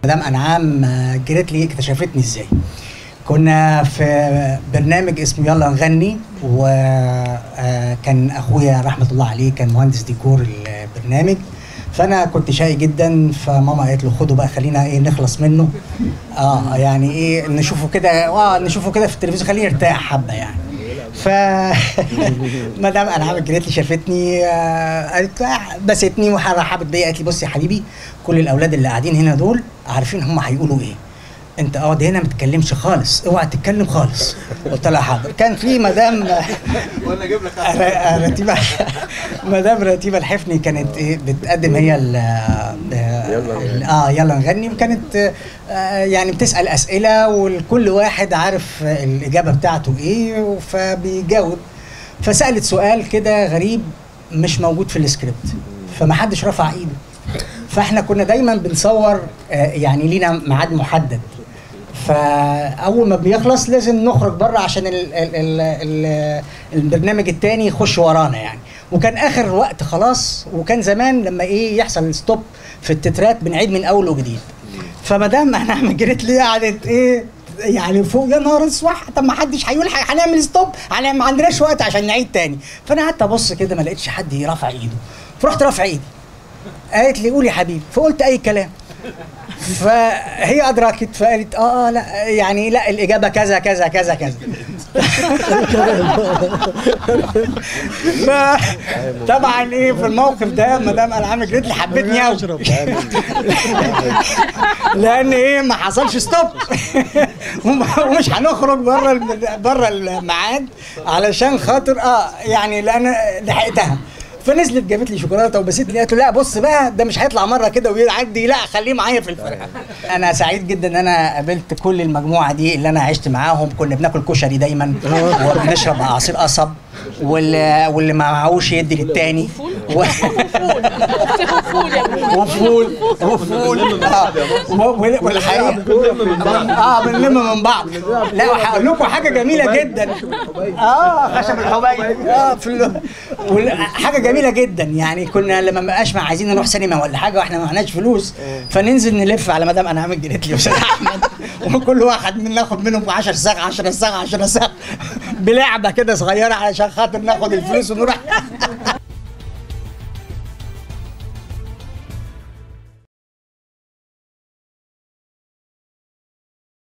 مدام انعام جريت لي اكتشفتني ازاي كنا في برنامج اسمه يلا نغني وكان اخويا رحمه الله عليه كان مهندس ديكور البرنامج فانا كنت شقي جدا فماما قالت له خده بقى خلينا ايه نخلص منه اه يعني ايه نشوفه كده اه نشوفه كده في التلفزيون خليه يرتاح حبه يعني ف مدام انعام جريت لي شافتني آه، قالت آه، بستني ورحبت بيا قالت لي بص يا حبيبي كل الاولاد اللي قاعدين هنا دول عارفين هم هيقولوا ايه انت اقعد هنا ما تتكلمش خالص اوعى تتكلم خالص قلت لها حاضر كان في مدام وانا اجيب لك ر- رتيبه مدام رتيبه الحفني كانت ايه بتقدم هي ال ال- اه يلا نغني وكانت آه يعني بتسال اسئله وكل واحد عارف الاجابه بتاعته ايه فبيجاوب فسالت سؤال كده غريب مش موجود في السكريبت فمحدش رفع ايده فاحنا كنا دايما بنصور آه يعني لينا ميعاد محدد فاول ما بيخلص لازم نخرج بره عشان ال ال ال ال البرنامج التاني يخش ورانا يعني وكان اخر وقت خلاص وكان زمان لما ايه يحصل ستوب في التترات بنعيد من اول وجديد فمدام احنا جريت لي قعدت ايه يعني فوق يا نهار اسوح طب ما حدش هيقول حاجة، هنعمل ستوب هن- ما عندناش وقت عشان نعيد تاني فانا قعدت ابص كده ما لقيتش حد رافع ايده فرحت رافع ايدي قالت لي قول يا حبيبي فقلت اي كلام فهي ادركت فقالت اه اه لا يعني لا الاجابه كذا كذا كذا كذا طبعا ايه في الموقف ده مدام العام جريت لي حبتني قوي لان ايه ما حصلش ستوب وم- ومش هنخرج بره بره الميعاد علشان خاطر اه يعني لان لحقتها فنزلت جابت لي شوكولاته وبست لي قالت له لا بص بقى ده مش هيطلع مره كده ويعدي لا خليه معايا في الفرقه انا سعيد جدا ان انا قابلت كل المجموعه دي اللي انا عشت معاهم كنا بناكل كشري دايما وبنشرب عصير قصب واللي واللي ما معهوش يدي للتاني و... وفول وفول اه و- والحقيقه اه بنلم من بعض لا وهقول لكم حاجه جميله جدا اه خشب الحبيب اه في ال... وال- حاجه جميله جدا يعني كنا لما ما بقاش ما عايزين نروح سينما ولا حاجه واحنا ما معناش فلوس فننزل نلف على مدام انا عامل جريت لي وسيد احمد وكل واحد من ناخد منهم 10 ساعه 10 ساعه 10 ساعه بلعبه كده صغيره علشان خاطر ناخد الفلوس ونروح